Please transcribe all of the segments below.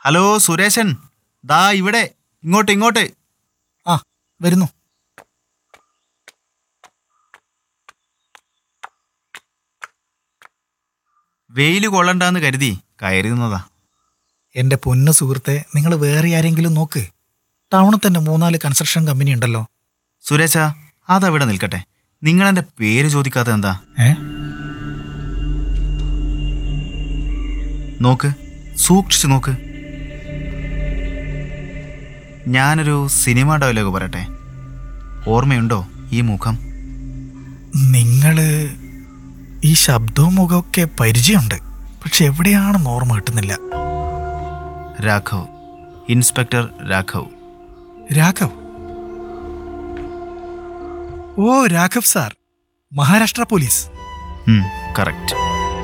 hello Sureshan ദാ ഇവിടെ ഇങ്ങോട്ട് ഇങ്ങോട്ട് ആ വരുന്നു വെയിൽ കൊള്ളണ്ടാന്ന് കരുതി കയറി നിന്നതാ എൻ്റെ പൊന്നു സുഹൃത്തെ നിങ്ങൾ വേറെ ആരെങ്കിലും നോക്ക് ടൗണിൽ തന്നെ മൂന്നാല് കൺസ്ട്രക്ഷൻ കമ്പനി ഉണ്ടല്ലോ സുരേശ അതവിടെ നിൽക്കട്ടെ നിങ്ങൾ എൻ്റെ പേര് ചോദിക്കാത്ത എന്താ ഏ നോക്ക് സൂക്ഷിച്ചു നോക്ക് ഞാനൊരു സിനിമ ഡയലോഗ് പറയട്ടെ ഓർമ്മയുണ്ടോ ഈ മുഖം നിങ്ങൾ ഈ ശബ്ദവും മുഖമൊക്കെ പരിചയമുണ്ട് പക്ഷെ എവിടെയാണെന്ന് ഓർമ്മ കിട്ടുന്നില്ല രാഘവ് ഇൻസ്പെക്ടർ രാഘവ് രാഘവ് ഓ Raghav sir Maharashtra police correct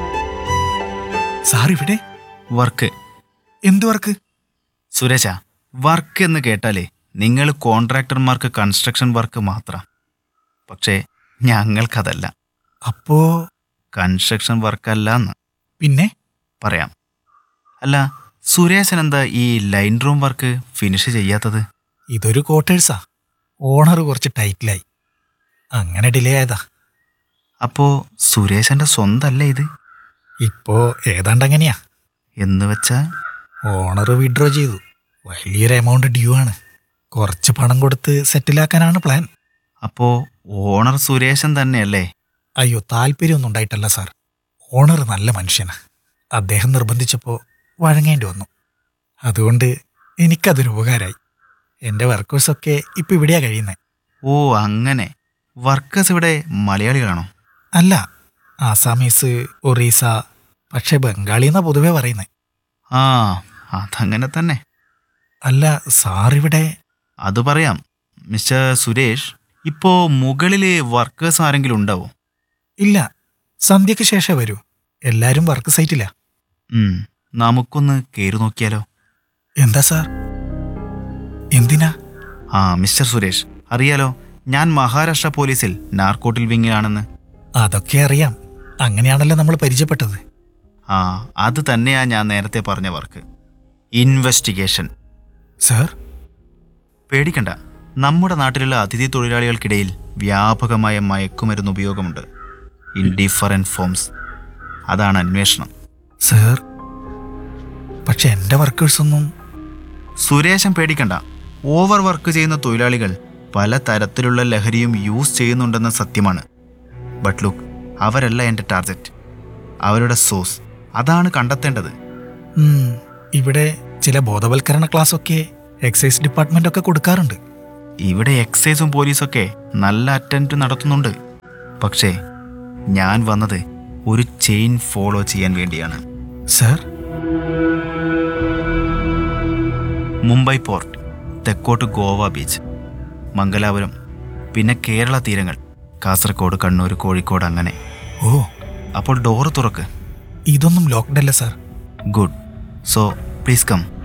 sir ഇവിടെ വർക്ക് എന്ത് വർക്ക് സുരേശ വർക്ക് എന്ന് കേട്ടാലേ നിങ്ങൾ കോൺട്രാക്ടർമാർക്ക് കൺസ്ട്രക്ഷൻ വർക്ക് മാത്രം പക്ഷേ ഞങ്ങൾക്കതല്ല അപ്പോ കൺസ്ട്രക്ഷൻ വർക്കല്ല എന്ന് പിന്നെ പറയാം അല്ല സുരേശൻ എന്താ ഈ ലൈൻ റൂം വർക്ക് ഫിനിഷ് ചെയ്യാത്തത് ഇതൊരു ക്വാർട്ടേഴ്സാ ഓണർ കുറച്ച് ടൈറ്റിലായി അങ്ങനെ ഡിലേ ആയതാ അപ്പോ സുരേശന്റെ സ്വന്തല്ലേ ഇത് ഇപ്പോ ഏതാണ്ട് അങ്ങനെയാ എന്ന് വെച്ചാ ഓണർ വിഡ്രോ ചെയ്തു വലിയൊരു എമൗണ്ട് ഡ്യൂ ആണ് കുറച്ച് പണം കൊടുത്ത് സെറ്റിലാക്കാനാണ് പ്ലാൻ അപ്പോ ഓണർ സുരേശൻ തന്നെയല്ലേ അയ്യോ താല്പര്യമൊന്നും ഉണ്ടായിട്ടല്ല സാർ ഓണർ നല്ല മനുഷ്യനാ അദ്ദേഹം നിർബന്ധിച്ചപ്പോൾ വഴങ്ങേണ്ടി വന്നു അതുകൊണ്ട് എനിക്കതൊരു ഉപകാരമായി എൻ്റെ വർക്കേഴ്സൊക്കെ ഇപ്പം ഇവിടെയാ കഴിയുന്നത് ഓ അങ്ങനെ വർക്കേഴ്സ് ഇവിടെ മലയാളികളാണോ അല്ല ആസാമീസ് ഒറീസ പക്ഷെ ബംഗാളി എന്നാ പൊതുവെ പറയുന്നത് ആ അതങ്ങനെ തന്നെ അല്ല സാറിവിടെ അത് പറയാം മിസ്റ്റർ സുരേഷ് ഇപ്പോ മുകളില് വർക്കേഴ്സ് ആരെങ്കിലും ഉണ്ടാവോ ഇല്ല സന്ധ്യയ്ക്ക് ശേഷം വരൂ എല്ലാരും വർക്ക് സൈറ്റിലാ ഉം, നമുക്കൊന്ന് കയറി നോക്കിയാലോ എന്താ സാർ എന്തിനാ ആ മിസ്റ്റർ സുരേഷ് അറിയാലോ ഞാൻ മഹാരാഷ്ട്ര പോലീസിൽ നാർക്കോട്ടിൽ വിങ്ങിലാണെന്ന് അതൊക്കെ അറിയാം അങ്ങനെയാണല്ലോ നമ്മൾ പരിചയപ്പെട്ടത് ആ അത് തന്നെയാ ഞാൻ നേരത്തെ പറഞ്ഞ വർക്ക് ഇൻവെസ്റ്റിഗേഷൻ സാർ പേടിക്കണ്ട നമ്മുടെ നാട്ടിലുള്ള അതിഥി തൊഴിലാളികൾക്കിടയിൽ വ്യാപകമായ മയക്കുമരുന്ന് ഉപയോഗമുണ്ട് ഇൻ ഡിഫറൻറ്റ് ഫോംസ് അതാണ് അന്വേഷണം സാർ പക്ഷെ എൻ്റെ വർക്കേഴ്സൊന്നും സുരേശൻ പേടിക്കണ്ട ഓവർ വർക്ക് ചെയ്യുന്ന തൊഴിലാളികൾ പല തരത്തിലുള്ള ലഹരിയും യൂസ് ചെയ്യുന്നുണ്ടെന്ന സത്യമാണ് ബട്ട് ലുക്ക് അവരല്ല എൻ്റെ ടാർഗറ്റ് അവരുടെ സോഴ്സ് അതാണ് കണ്ടെത്തേണ്ടത് ഉം, ഇവിടെ ചില ബോധവൽക്കരണ ക്ലാസ്സൊക്കെ എക്സൈസ് ഡിപ്പാർട്ട്മെന്റ് ഒക്കെ കൊടുക്കാറുണ്ട് ഇവിടെ എക്സൈസും പോലീസൊക്കെ നല്ല അറ്റൻറ്റ് നടത്തുന്നുണ്ട് പക്ഷേ ഞാൻ വന്നത് ഒരു ചെയിൻ ഫോളോ ചെയ്യാൻ വേണ്ടിയാണ് സാർ മുംബൈ പോർട്ട് തെക്കോട്ട് ഗോവ ബീച്ച് മംഗലാപുരം പിന്നെ കേരള തീരങ്ങൾ കാസർഗോഡ് കണ്ണൂർ കോഴിക്കോട് അങ്ങനെ ഓ അപ്പോൾ ഡോറ് തുറക്ക് ഇതൊന്നും ലോക്ക്ഡ് അല്ല sir good so please come